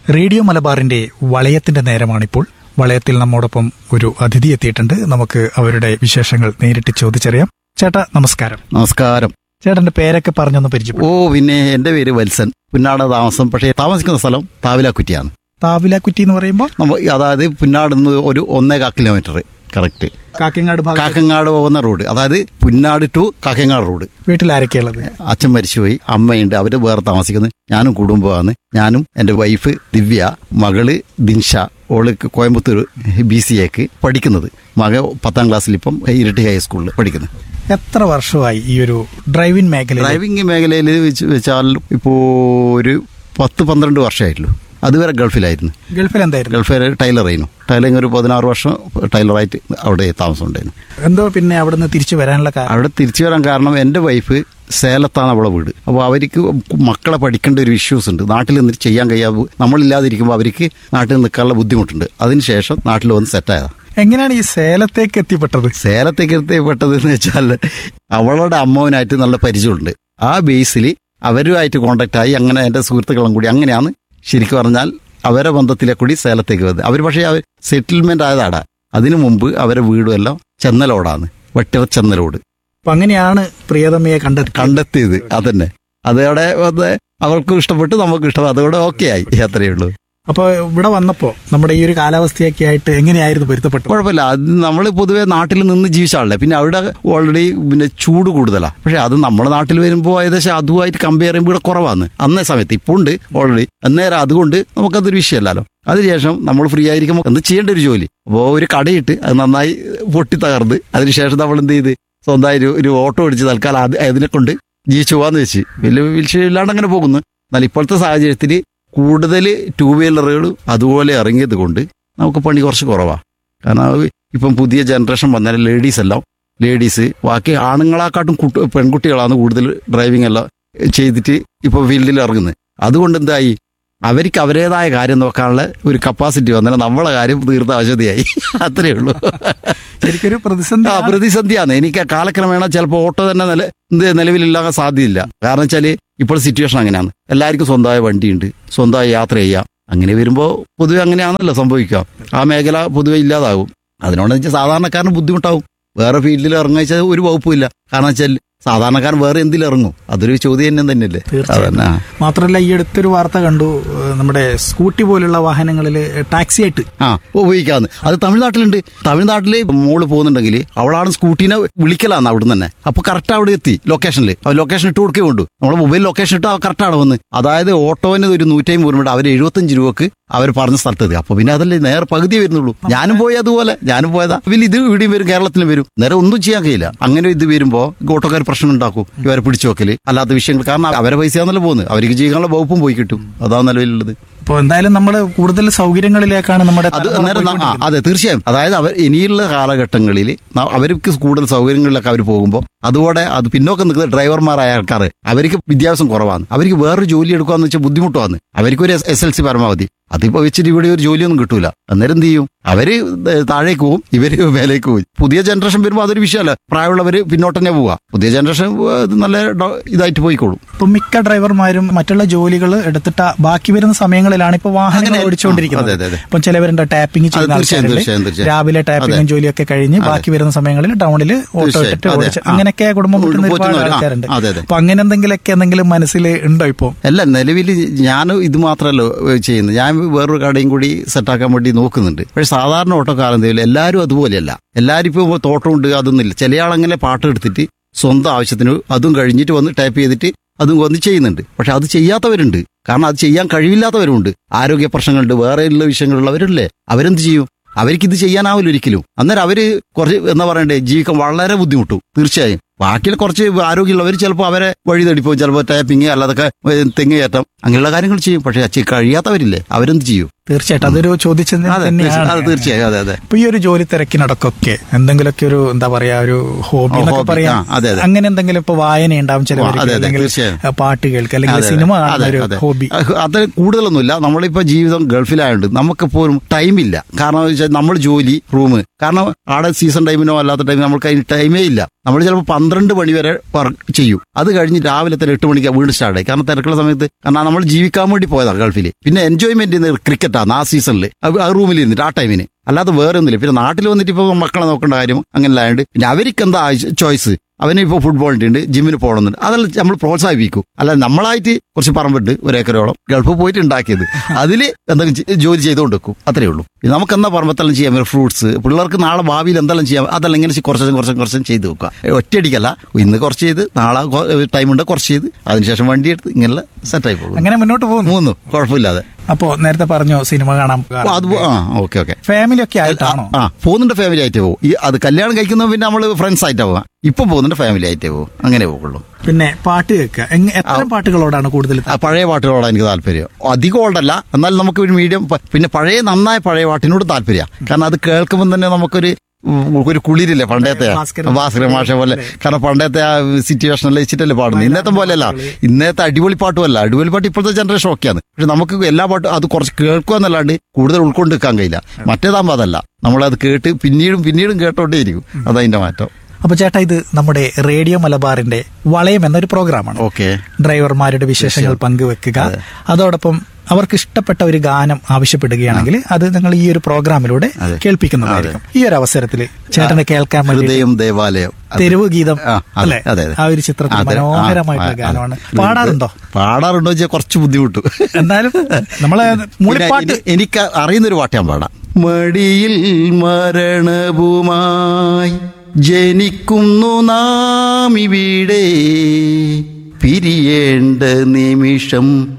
Radio മലബാറിന്റെ വളയത്തിന്റെ നേരമാണിപ്പോൾ വളയത്തിൽ നമ്മോടൊപ്പം ഒരു അതിഥി എത്തിയിട്ടുണ്ട് നമുക്ക് അവരുടെ വിശേഷങ്ങൾ നേരിട്ട് ചോദിച്ചറിയാം ചേട്ടാ നമസ്കാരം നമസ്കാരം ചേട്ടന്റെ പേരൊക്കെ പറഞ്ഞൊന്ന് പരിചയപ്പെടും ഓ പിന്നെ എന്റെ പേര് വത്സൻ പുന്നാട് താമസം പക്ഷേ താമസിക്കുന്ന സ്ഥലം താവിലാക്കുറ്റിയാണ് താവിലാക്കുറ്റി എന്ന് പറയുമ്പോൾ നമ്മ അതായത് പുന്നാട് നിന്ന് ഒരു ഒന്നേകാ കിലോമീറ്റർ കറക്റ്റ് കാക്കങ്ങാട് ഭാഗം കാക്കങ്ങാട് പോകുന്ന റോഡ് അതായത് പുന്നാട് ടു കാക്കങ്ങാട് റോഡ് വീട്ടിൽ ആരൊക്കെയുള്ളത് അച്ഛൻ മരിച്ചുപോയി അമ്മയുണ്ട് അവര് വേറെ താമസിക്കുന്നത് ഞാനും കുടുംബമാണ് ഞാനും എൻ്റെ വൈഫ് ദിവ്യ മകള് ദിൻഷ ഓള് കോയമ്പത്തൂർ ബി സി എക്ക് പഠിക്കുന്നത് മക പത്താം ക്ലാസ്സിൽ ഇപ്പം ഇരട്ടി ഹൈസ്കൂളിൽ പഠിക്കുന്നത് എത്ര വർഷമായി ഈ ഒരു ഡ്രൈവിംഗ് മേഖല ഡ്രൈവിംഗ് മേഖലയിൽ വെച്ച് വെച്ചാൽ ഇപ്പോൾ ഒരു പത്ത് പന്ത്രണ്ട് വർഷമായിട്ടുള്ളൂ അതുവരെ ഗൾഫിലായിരുന്നു ഗൾഫിൽ എന്തായിരുന്നു ഗൾഫിൽ ടൈലറായിരുന്നു ടൈലറിങ് ഒരു പതിനാറ് വർഷം ടൈലറായിട്ട് അവിടെ താമസം ഉണ്ടായിരുന്നു എന്തോ പിന്നെ അവിടുന്ന് തിരിച്ചു വരാനുള്ള കാരണം അവിടെ തിരിച്ചു വരാൻ കാരണം എൻ്റെ വൈഫ് സേലത്താണ് അവളെ വീട് അപ്പോൾ അവർക്ക് മക്കളെ പഠിക്കേണ്ട ഒരു ഇഷ്യൂസ് ഉണ്ട് നാട്ടിൽ നിന്ന് ചെയ്യാൻ കഴിയാതെ നമ്മളില്ലാതിരിക്കുമ്പോൾ അവർക്ക് നാട്ടിൽ നിൽക്കാനുള്ള ബുദ്ധിമുട്ടുണ്ട് അതിനുശേഷം നാട്ടിൽ വന്ന് സെറ്റായതാണ് എങ്ങനെയാണ് ഈ സേലത്തേക്ക് എത്തിപ്പെട്ടത് സേലത്തേക്ക് എത്തിപ്പെട്ടതെന്ന് വെച്ചാൽ അവളുടെ അമ്മാവനായിട്ട് നല്ല പരിചയമുണ്ട് ആ ബേസിൽ അവരുമായിട്ട് കോണ്ടാക്ട് ആയി അങ്ങനെ എൻ്റെ സുഹൃത്തുക്കളും കൂടി അങ്ങനെയാണ് ശരിക്കും പറഞ്ഞാൽ അവരെ ബന്ധത്തിലെ കൂടി സേലത്തേക്ക് വന്നത് അവർ പക്ഷേ അവർ സെറ്റിൽമെന്റ് ആയതാടാ അതിനു മുമ്പ് അവരെ വീടും എല്ലാം ചെന്നലോടാണ് വെട്ട ചെന്നലോട് അപ്പൊ അങ്ങനെയാണ് പ്രിയതമയെ കണ്ടെത്തി കണ്ടെത്തിയത് അതന്നെ അതോടെ വന്ന് അവർക്കും ഇഷ്ടപ്പെട്ടു നമുക്കും ഇഷ്ടപ്പെട്ടു അതോടെ ഓക്കെ ആയി അത്രയേ ഉള്ളൂ അപ്പൊ ഇവിടെ വന്നപ്പോ നമ്മുടെ ഈ ഒരു കാലാവസ്ഥയൊക്കെ ആയിട്ട് എങ്ങനെയായിരുന്നു പൊരുത്തപ്പെട്ടത് കുഴപ്പമില്ല അത് നമ്മൾ പൊതുവെ നാട്ടിൽ നിന്ന് ജീവിച്ച ആളല്ലേ പിന്നെ അവിടെ ഓൾറെഡി പിന്നെ ചൂട് കൂടുതലാണ് പക്ഷെ അത് നമ്മുടെ നാട്ടിൽ വരുമ്പോൾ ഏകദേശം അതുമായിട്ട് കമ്പയർ ചെയ്യുമ്പോൾ ഇവിടെ കുറവാണ് അന്നേ സമയത്ത് ഇപ്പോൾ ഉണ്ട് ഓൾറെഡി അന്നേരം അതുകൊണ്ട് നമുക്കതൊരു വിഷയമല്ലല്ലോ അതിനുശേഷം നമ്മൾ ഫ്രീ ആയിരിക്കുമ്പോൾ എന്ത് ചെയ്യേണ്ട ഒരു ജോലി അപ്പോൾ ഒരു കടയിട്ട് അത് നന്നായി പൊട്ടി തകർന്ന് അതിനുശേഷം നമ്മൾ എന്ത് ചെയ്ത് സ്വന്തമായി ഒരു ഒരു ഓട്ടോ അടിച്ച് തൽക്കാലം അത് അതിനെ കൊണ്ട് ജീവിച്ചു പോകാന്ന് വെച്ച് വലിയ വിഷയമില്ലാണ്ട് അങ്ങനെ പോകുന്നു എന്നാൽ ഇപ്പോഴത്തെ സാഹചര്യത്തിൽ കൂടുതൽ ടൂ വീലറുകളും അതുപോലെ ഇറങ്ങിയത് കൊണ്ട് നമുക്ക് പണി കുറച്ച് കുറവാണ് കാരണം അത് ഇപ്പം പുതിയ ജനറേഷൻ വന്നാൽ ലേഡീസ് എല്ലാം ലേഡീസ് ബാക്കി ആണുങ്ങളെക്കാട്ടും കുട്ടി പെൺകുട്ടികളാണ് കൂടുതൽ ഡ്രൈവിംഗ് എല്ലാം ചെയ്തിട്ട് ഇപ്പോൾ ഫീൽഡിൽ ഇറങ്ങുന്നത് അതുകൊണ്ട് എന്തായി അവർക്ക് അവരേതായ കാര്യം നോക്കാനുള്ള ഒരു കപ്പാസിറ്റി വന്നാൽ നമ്മളെ കാര്യം തീർത്ത ആവശ്യതയായി അത്രയേ ഉള്ളൂ ശരിക്കൊരു പ്രതിസന്ധി ആ പ്രതിസന്ധിയാണ് എനിക്ക് കാലക്രമേണ ചിലപ്പോൾ ഓട്ടോ തന്നെ നില ഇത് നിലവിലില്ലാൻ സാധ്യതയില്ല കാരണം വെച്ചാൽ ഇപ്പോൾ സിറ്റുവേഷൻ അങ്ങനെയാണ് എല്ലാവർക്കും സ്വന്തമായ വണ്ടിയുണ്ട് സ്വന്തമായി യാത്ര ചെയ്യാം അങ്ങനെ വരുമ്പോൾ പൊതുവെ അങ്ങനെയാണല്ലോ സംഭവിക്കുക ആ മേഖല പൊതുവെ ഇല്ലാതാകും അതിനോട് വെച്ചാൽ സാധാരണക്കാരന് ബുദ്ധിമുട്ടാവും വേറെ ഫീൽഡിൽ ഇറങ്ങുക വെച്ചാൽ ഒരു വകുപ്പില്ല കാരണം വെച്ചാൽ സാധാരണക്കാരൻ വേറെ എന്തിലിറങ്ങും അതൊരു ചോദ്യം തന്നെ തന്നെയല്ലേ തീർച്ചയായും. അതന്നെ ആ. മാത്രമല്ല ഈ അടുത്തൊരു വാർത്ത കണ്ടു ഏഹ് നമ്മുടെ സ്കൂട്ടി പോലുള്ള വാഹനങ്ങളിൽ ടാക്സി ആയിട്ട് ആ ഉപയോഗിക്കാന്ന് അത് തമിഴ്നാട്ടിലുണ്ട് തമിഴ്നാട്ടിൽ മോള് പോകുന്നുണ്ടെങ്കിൽ അവളാണ് സ്കൂട്ടീനെ വിളിക്കലാന്ന് അവിടെ തന്നെ അപ്പൊ കറക്റ്റ് അവിടെ എത്തി ലൊക്കേഷനിൽ അവർ ലൊക്കേഷൻ ഇട്ട് കൊടുക്കേ ഉണ്ട് നമ്മുടെ മൊബൈൽ ലൊക്കേഷൻ ഇട്ട് കറക്റ്റ് ആണ് വന്ന് അതായത് ഓട്ടോന് ഒരു നൂറ്റമ്പത് വരുമ്പോൾ അവർ എഴുപത്തഞ്ച് രൂപക്ക് അവർ പറഞ്ഞ സ്ഥലത്തെത്തി അപ്പൊ പിന്നെ അതല്ലേ നേരെ പകുതി വരുന്നുള്ളൂ ഞാനും പോയി അതുപോലെ ഞാനും പോയതാ വലിയ ഇത് ഇവിടെയും വരും കേരളത്തിലും വരും നേരെ ഒന്നും ചെയ്യാൻ കഴിയില്ല അങ്ങനെ ഇത് വരുമ്പോ ഓട്ടോക്കാർ പ്രശ്നം ഉണ്ടാക്കും ഇവരെ പിടിച്ചു വെക്കല് അല്ലാത്ത വിഷയങ്ങൾ കാരണം അവരെ പൈസയാണല്ലോ പോകുന്നത് അവർക്ക് ചെയ്യാനുള്ള വകുപ്പും പോയി കിട്ടും അതാണ് നിലവിലുള്ളത് അപ്പോൾ എന്തായാലും നമ്മൾ കൂടുതൽ സൗകര്യങ്ങളിലേക്കാണ് നമ്മുടെ അത് തലമുറ നേരെ ന- ആ, പോയിക്കൊണ്ടിരിക്കുന്നത്. അതെ തീർച്ചയായും അതായത് അവർ ഇനിയുള്ള കാലഘട്ടങ്ങളിൽ ന- അവർക്ക് കൂടുതൽ സൗകര്യങ്ങളിലൊക്കെ അവർ പോകുമ്പോൾ അതുപോലെ അത് പിന്നോക്കം നിൽക്കുന്ന ഡ്രൈവർമാരായ ആൾക്കാർ അവർക്ക് വിദ്യാഭ്യാസം കുറവാണ് അവർക്ക് വേറൊരു ജോലി എടുക്കാന്ന് വെച്ചാൽ ബുദ്ധിമുട്ടാണ് അവർക്ക് ഒരു എസ് എൽ സി പരമാവധി അതിപ്പോ വെച്ചിട്ട് ഇവിടെ ഒരു ജോലിയൊന്നും കിട്ടൂല അന്നേരം എന്ത് ചെയ്യും അവര് താഴേക്ക് പോവും ഇവര് മേലേക്ക് പോകും പുതിയ ജനറേഷൻ വരുമ്പോൾ അതൊരു വിഷയമല്ല പ്രായമുള്ളവര് പിന്നോട്ട് തന്നെ പോവുക പുതിയ ജനറേഷൻ നല്ല ഡോ- ഇതായിട്ട് പോയിക്കോളും ഇപ്പൊ മിക്ക ഡ്രൈവർമാരും മറ്റുള്ള ജോലികൾ എടുത്തിട്ട് ബാക്കി വരുന്ന സമയങ്ങളിലാണ് ഇപ്പൊ വാഹനങ്ങൾ അങ്ങനെ- ഓടിച്ചുകൊണ്ടിരിക്കുന്നത് അതെ, അതെ, അതെ. ഇപ്പം ചിലവരുണ്ട് ടാപ്പിംഗ് ചെയ്യുന്ന തീർച്ചയായും, ആൾക്കാരുണ്ട് തീർച്ചയായും, തീർച്ചയായും. രാവിലെ ടാപ്പിംഗും ജോലിയൊക്കെ കഴിഞ്ഞ് ബാക്കി വരുന്ന സമയങ്ങളിൽ ടൗണിൽ ഓട്ടോ തീർച്ചയായും, ഇട്ടിട്ട് അതെ. ഓടിച്ച് ആ. അങ്ങനെയൊക്കെ കുടുംബം ഉണ്ട്, മുട്ടുന്ന ഒരുപാട് പോറ്റുന്നവര്. ആ, ആൾക്കാരുണ്ട് അതെ, അതെ. അപ്പൊ അങ്ങനെ എന്തെങ്കിലുമൊക്കെ എന്തെങ്കിലും മനസ്സിൽ ഉണ്ടോ ഇപ്പൊ അല്ല നിലവിൽ ഞാൻ ഇത് മാത്രമല്ല ചെയ്യുന്നത് ഞാൻ വേറൊരു കടയും കൂടി സെറ്റാക്കാൻ വേണ്ടി നോക്കുന്നുണ്ട് പക്ഷെ സാധാരണ ഓട്ടോക്കാരൻ എന്തെങ്കിലും എല്ലാവരും അതുപോലെയല്ല എല്ലാവരും ഇപ്പോൾ തോട്ടമുണ്ട് അതൊന്നുമില്ല ചില ആളങ്ങനെ പാട്ട് എടുത്തിട്ട് സ്വന്തം ആവശ്യത്തിന് അതും കഴിഞ്ഞിട്ട് വന്ന് ടൈപ്പ് ചെയ്തിട്ട് അതും വന്ന് ചെയ്യുന്നുണ്ട് പക്ഷെ അത് ചെയ്യാത്തവരുണ്ട് കാരണം അത് ചെയ്യാൻ കഴിവില്ലാത്തവരുണ്ട് ആരോഗ്യ പ്രശ്നങ്ങളുണ്ട് വേറെ ഉള്ള വിഷയങ്ങളുള്ളവരല്ലേ അവരെന്ത് ചെയ്യും അവർക്ക് ഇത് ചെയ്യാനാവില്ല ഒരിക്കലും അന്നേരം അവര് കുറച്ച് എന്താ പറയണ്ടേ ജീവിക്കാൻ വളരെ ബുദ്ധിമുട്ടും തീർച്ചയായും ബാക്കിയുള്ള കുറച്ച് ആരോഗ്യമുള്ളവർ ചിലപ്പോൾ അവരെ വഴി തടിപ്പോ ചിലപ്പോൾ ടാപ്പിങ് അല്ലാതൊക്കെ ഏ, തെങ്ങ് കയറ്റം അങ്ങനെയുള്ള കാര്യങ്ങൾ ചെയ്യും പക്ഷെ അച്ഛൻ കഴിയാത്തവരില്ലേ അവരെന്ത് ചെയ്യും തീർച്ചയായിട്ടും അതൊരു ചോദിച്ചത് അതെ തീർച്ചയായും. അത് തന്നെയാണ് തീർച്ചയായും അതെ അതെ ഇപ്പൊ ഈ ഒരു ജോലി തിരക്കിനടക്കൊക്കെ എന്തെങ്കിലുമൊക്കെ ഒരു എന്താ പറയാ ഒരു ഹോബി ഓ, എന്നൊക്കെ hobby. പറയാം ആ, അതെ, അതെ. അങ്ങനെ എന്തെങ്കിലും ഇപ്പൊ വായന ഉണ്ടാവും അതെ, ചിലവർക്ക് അതെ, അല്ലെങ്കിൽ തീർച്ചയായും. ഏഹ്, പാട്ട് കേൾക്കുക അല്ലെങ്കിൽ അതെ, സിനിമ അതെ, കാണുന്ന ഒരു അതെ. ഹോബി അഹ് അത് കൂടുതലൊന്നുമില്ല നമ്മളിപ്പോ ജീവിതം ഗൾഫിലായോണ്ട് നമുക്കിപ്പോഴും ടൈമില്ല കാരണം എന്ന് വെച്ചാൽ നമ്മൾ ജോലി റൂം കാരണം ആടെ സീസൺ ടൈമിനോ അല്ലാത്ത ടൈമിനോ നമ്മൾക്ക് അതിന് ടൈമേ ഇല്ല നമ്മൾ ചിലപ്പോൾ പന്ത്രണ്ട് മണി വരെ വർക്ക് ചെയ്യും അത് കഴിഞ്ഞ് രാവിലെ തന്നെ എട്ട് മണിക്ക് വീണ്ടും സ്റ്റാർട്ട് ആയി കാരണം തിരക്കുള്ള സമയത്ത് കാരണം നമ്മൾ ജീവിക്കാൻ വേണ്ടി പോയതാണ് ഗൾഫിൽ പിന്നെ എൻജോയ്മെന്റ് ക്രിക്കറ്റാണ് ആ സീസണിൽ ആ റൂമിൽ ഇരുന്നിട്ട് ആ ടൈമിന് അല്ലാതെ വേറെ ഒന്നുമില്ല പിന്നെ നാട്ടിൽ വന്നിട്ട് ഇപ്പോൾ മക്കളെ നോക്കേണ്ട കാര്യം അങ്ങനെ അല്ലാണ്ട് പിന്നെ അവർക്ക് എന്താ ചോയ്സ് അവന് ഇപ്പോൾ ഫുട്ബോളിൻ്റെ ഉണ്ട് ജിമ്മിന് പോകണമെന്നുണ്ട് അതെല്ലാം നമ്മൾ പ്രോത്സാഹിപ്പിക്കും അല്ല നമ്മളായിട്ട് കുറച്ച് പറമ്പിട്ട് ഒരേക്കരോളം ഗൾഫ് പോയിട്ട് ഉണ്ടാക്കിയത് അതിൽ എന്തെങ്കിലും ജി- ജോലി ചെയ്തുകൊണ്ട് വെക്കും അത്രേ ഉള്ളൂ ഇത് നമുക്ക് എന്നാ പറമ്പത്തെല്ലാം ചെയ്യാം ഫ്രൂട്ട്സ് പിള്ളേർക്ക് നാളെ ഭാവിയിൽ എന്തെല്ലാം ചെയ്യാം അതെല്ലാം ഇങ്ങനെ കുറച്ചും കുറച്ചും കുറച്ചും ചെയ്ത് വെക്കുക ഒറ്റയടിക്കല്ല ഇന്ന് കുറച്ച് ചെയ്ത് നാളെ ടൈം ഉണ്ട് കുറച്ച് ചെയ്ത് അതിനുശേഷം വണ്ടി എടുത്ത് ഇങ്ങനെ സെറ്റായി പോകും അങ്ങനെ മുന്നോട്ട് പോകുന്നു മൂന്ന് കുഴപ്പമില്ലാതെ അപ്പോ നേരത്തെ പറഞ്ഞു സിനിമ കാണാൻ അപ്പൊ അത് പോ- ആ ഓക്കെ ഓക്കെ ഫാമിലി ഒക്കെ ആയിട്ടാണോ ആ പോകുന്നുണ്ട് ഫാമിലി ആയിട്ട് പോകും ഈ അത് കല്യാണം കഴിക്കുന്ന പിന്നെ നമ്മൾ ഫ്രണ്ട്സ് ആയിട്ടാ പോകാം ഇപ്പൊ പോകുന്നുണ്ട് ഫാമിലി ആയിട്ടേ പോകും അങ്ങനെ പോകുള്ളൂ പിന്നെ പാട്ട് കേൾക്കുക എങ്- എത്ര പാട്ടുകളോടാണ് കൂടുതൽ ആ പഴയ പാട്ടുകളോടാണ് എനിക്ക് താല്പര്യം അധികം ഓൾഡല്ല എന്നാൽ നമുക്ക് ഒരു മീഡിയം പ- പിന്നെ പഴയ നന്നായ പഴയ പാട്ടിനോട് താല്പര്യം കാരണം അത് കേൾക്കുമ്പോൾ തന്നെ നമുക്കൊരു ഉം, ഒരു കുളിരില്ലേ പണ്ടത്തെ ഭാസ്കരൻ ഭാസ്കര മാഷ പോലെ കാരണം പണ്ടത്തെ ആ സിറ്റുവേഷനിൽ വെച്ചിട്ടല്ലേ പാടുന്നത് ഇന്നത്തെ പോലെയല്ല ഇന്നത്തെ അടിപൊളി പാട്ടുമല്ല അടിപൊളി പാട്ട് ഇപ്പോഴത്തെ ജനറേഷൻ ഒക്കെയാണ് പക്ഷെ നമുക്ക് എല്ലാ പാട്ടും അത് കുറച്ച് കേൾക്കുക എന്നല്ലാണ്ട് കൂടുതൽ ഉൾക്കൊണ്ട് നിൽക്കാൻ കഴിയില്ല മറ്റേതാകുമ്പോൾ അതല്ല നമ്മളത് കേട്ട് പിന്നീടും പിന്നീടും കേട്ടോണ്ടേയിരിക്കും അതതിന്റെ മാറ്റം അപ്പൊ ചേട്ടാ ഇത് നമ്മുടെ റേഡിയോ മലബാറിന്റെ വളയം എന്നൊരു പ്രോഗ്രാമാണ് ഓക്കെ ഡ്രൈവർമാരുടെ വിശേഷങ്ങൾ പങ്കുവെക്കുക അതോടൊപ്പം അവർക്ക് ഇഷ്ടപ്പെട്ട ഒരു ഗാനം ആവശ്യപ്പെടുകയാണെങ്കിൽ അത് നിങ്ങൾ ഈ ഒരു പ്രോഗ്രാമിലൂടെ അതെ. കേൾപ്പിക്കുന്നതായിരിക്കും ഈ ഒരു അവസരത്തിൽ ചേട്ടന് കേൾക്കാൻ വേണ്ടി ഹൃദയം ദേവാലയം അതെ. തെരുവ് ഗീതം ആ, അതെ, അല്ലെ അതെ, അതെ. ആ ഒരു ചിത്രത്തിൽ അതെ, ആ, മനോഹരമായിട്ടുള്ള ആ, ഗാനമാണ് അതെ. പാടാറുണ്ടോ പാടാറുണ്ടോ വെച്ചാൽ കുറച്ച് ബുദ്ധിമുട്ട് എന്നാലും നമ്മളെ മൂളിപ്പാട്ട് പിന്നെ ഇനി- എനിക്ക് അറിയുന്നൊരു പാട്ട് ഞാൻ പാടാം മടിയിൽ മരണവുമായി ജനിക്കുന്നു നാം ഇവിടെ പിരിയേണ്ട നിമിഷം